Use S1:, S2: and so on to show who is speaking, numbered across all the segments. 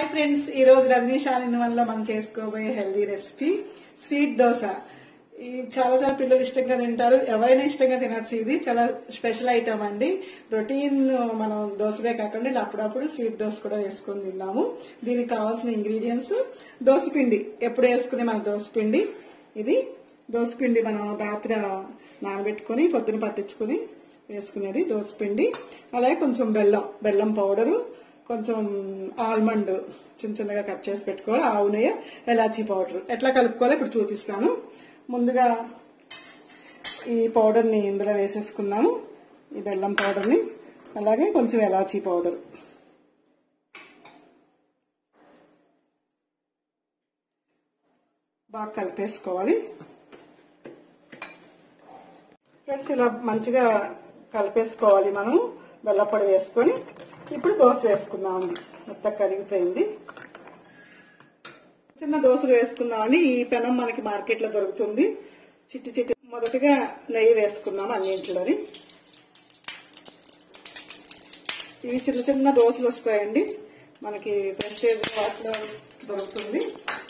S1: hi friends ఈ రోజు రజనీశాలిని వల్ల మనం చేసుకోబోయే హెల్దీ రెసిపీ స్వీట్ దోశ ఈ చాలా చాలా పిల్లలు ఇష్టంగా తింటారు ఎవరైనా ఇష్టంగా తినచ్చు ఇది చాలా స్పెషల్ ఐటమ్ అండి రొటీన్ మనం దోశలే కాకుండా ఇలా అప్పుడప్పుడు స్వీట్ దోశ కూడా వేసుకొని తిన్నాము దీనికి కావాల్సిన ఇంగ్రీడియంట్స్ దోశ పిండి ఎప్పుడు వేసుకునే మన దోశ పిండి ఇది దోశ పిండి మనం రాత్రి నానబెట్టుకుని పొద్దున పట్టించుకుని వేసుకునేది దోశ పిండి అలాగే కొంచెం బెల్లం బెల్లం పౌడరు కొంచెం ఆల్మండ్ చిన్న చిన్నగా కట్ చేసి పెట్టుకోవాలి ఆవు నెయ్యి ఎలాచీ పౌడర్ ఎట్లా కలుపుకోవాలో ఇప్పుడు చూపిస్తాను ముందుగా ఈ పౌడర్ని ఇందులో వేసేసుకున్నాము ఈ బెల్లం పౌడర్ని అలాగే కొంచెం ఎలాచీ పౌడర్ బాగా కలిపేసుకోవాలి ఫ్రెండ్స్ ఇలా మంచిగా కలిపేసుకోవాలి మనం బెల్లపొడి వేసుకొని ఇప్పుడు దోశ వేసుకుందాం మొత్తం కరిగిపోయింది చిన్న దోశలు వేసుకుందామని ఈ పెనం మనకి మార్కెట్ లో దొరుకుతుంది చిట్టి చిట్టి మొదటిగా నెయ్యి వేసుకుందాం అన్నింటిలోని ఇవి చిన్న చిన్న దోశలు వస్తాయండి మనకి ప్రెస్టేజ్ వాటిలో దొరుకుతుంది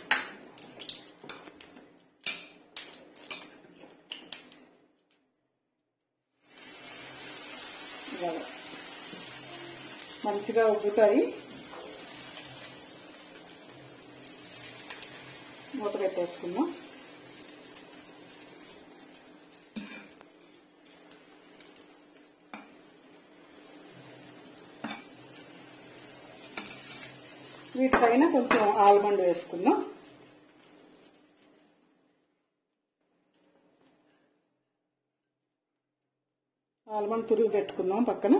S1: ఇలాగా మంచిగా ఉబ్బుతాయి మూత పెట్టేసుకుందాం వీటిపైన కొంచెం ఆల్మండ్ వేసుకుందాం ఆల్మండ్ తురుగు పెట్టుకుందాం పక్కన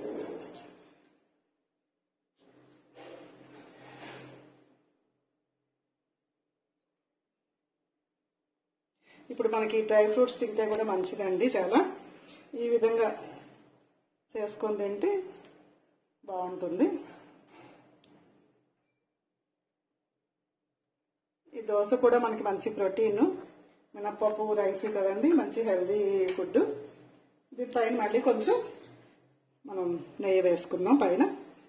S1: ఇప్పుడు మనకి డ్రై ఫ్రూట్స్ తింటే కూడా మంచిదండి చాలా ఈ విధంగా చేసుకొని తింటే బాగుంటుంది ఈ దోశ కూడా మనకి మంచి ప్రోటీన్ మినప్పప్పు రైస్ కదండి మంచి హెల్దీ ఫుడ్ దీనిపైన మళ్ళీ కొంచెం మనం నెయ్యి వేసుకుందాం పైన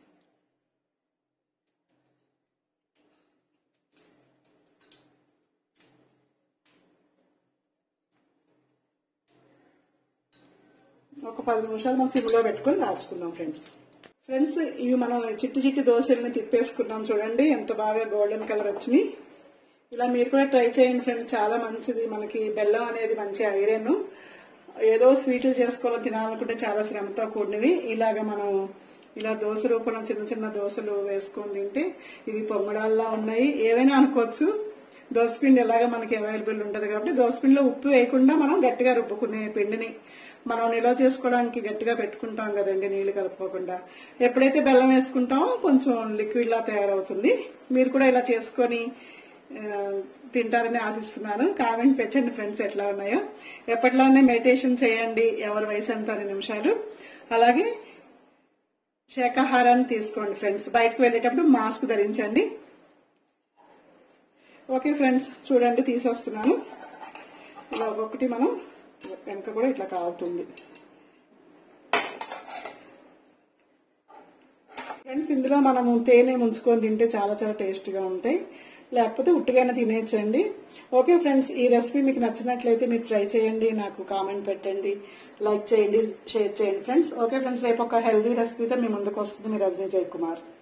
S1: ఒక పది నిమిషాలు మనం సిమ్లో పెట్టుకొని దాచుకుందాం ఫ్రెండ్స్ ఫ్రెండ్స్ ఇవి మనం చిట్టి చిట్టి దోశల్ని తిప్పేసుకున్నాం చూడండి ఎంత బాగా గోల్డెన్ కలర్ వచ్చినాయి ఇలా మీరు కూడా ట్రై చేయండి ఫ్రెండ్స్ చాలా మంచిది మనకి బెల్లం అనేది మంచి ఐరన్ ఏదో స్వీట్లు చేసుకోవాలని తినాలనుకుంటే చాలా శ్రమతో కూడినవి ఇలాగ మనం ఇలా దోశ రూపంలో చిన్న చిన్న దోశలు వేసుకొని తింటే ఇది పొంగడాల్లా ఉన్నాయి ఏవైనా అనుకోవచ్చు దోశపిండి ఎలాగ మనకి అవైలబుల్ ఉంటుంది కాబట్టి దోశపిండిలో ఉప్పు వేయకుండా మనం గట్టిగా రుబ్బుకునే పిండిని మనం నిల్వ చేసుకోవడానికి గట్టిగా పెట్టుకుంటాం కదండి నీళ్లు కలుపుకోకుండా ఎప్పుడైతే బెల్లం వేసుకుంటామో కొంచెం లిక్విడ్ లా తయారవుతుంది మీరు కూడా ఇలా చేసుకొని తింటారని ఆశిస్తున్నాను కామెంట్ పెట్టండి ఫ్రెండ్స్ ఎట్లా ఉన్నాయో ఎప్పటిలానే మెడిటేషన్ చేయండి ఎవరి వయసు ఎంత నిమిషాలు అలాగే శాకాహారాన్ని తీసుకోండి ఫ్రెండ్స్ బయటకు వెళ్ళేటప్పుడు మాస్క్ ధరించండి ఓకే ఫ్రెండ్స్ చూడండి తీసేస్తున్నాను ఇలా ఒక్కొక్కటి మనం వెనక కూడా ఇట్లా కావుతుంది ఫ్రెండ్స్ ఇందులో మనము తేనె ముంచుకొని తింటే చాలా చాలా టేస్ట్గా ఉంటాయి లేకపోతే ఉట్టుగానే తినేయచ్చండి ఓకే ఫ్రెండ్స్ ఈ రెసిపీ మీకు నచ్చినట్లయితే మీరు ట్రై చేయండి నాకు కామెంట్ పెట్టండి లైక్ చేయండి షేర్ చేయండి ఫ్రెండ్స్ ఓకే ఫ్రెండ్స్ రేపు ఒక హెల్దీ రెసిపీతో మీ ముందుకు వస్తుంది మీ రజనీ జయకుమార్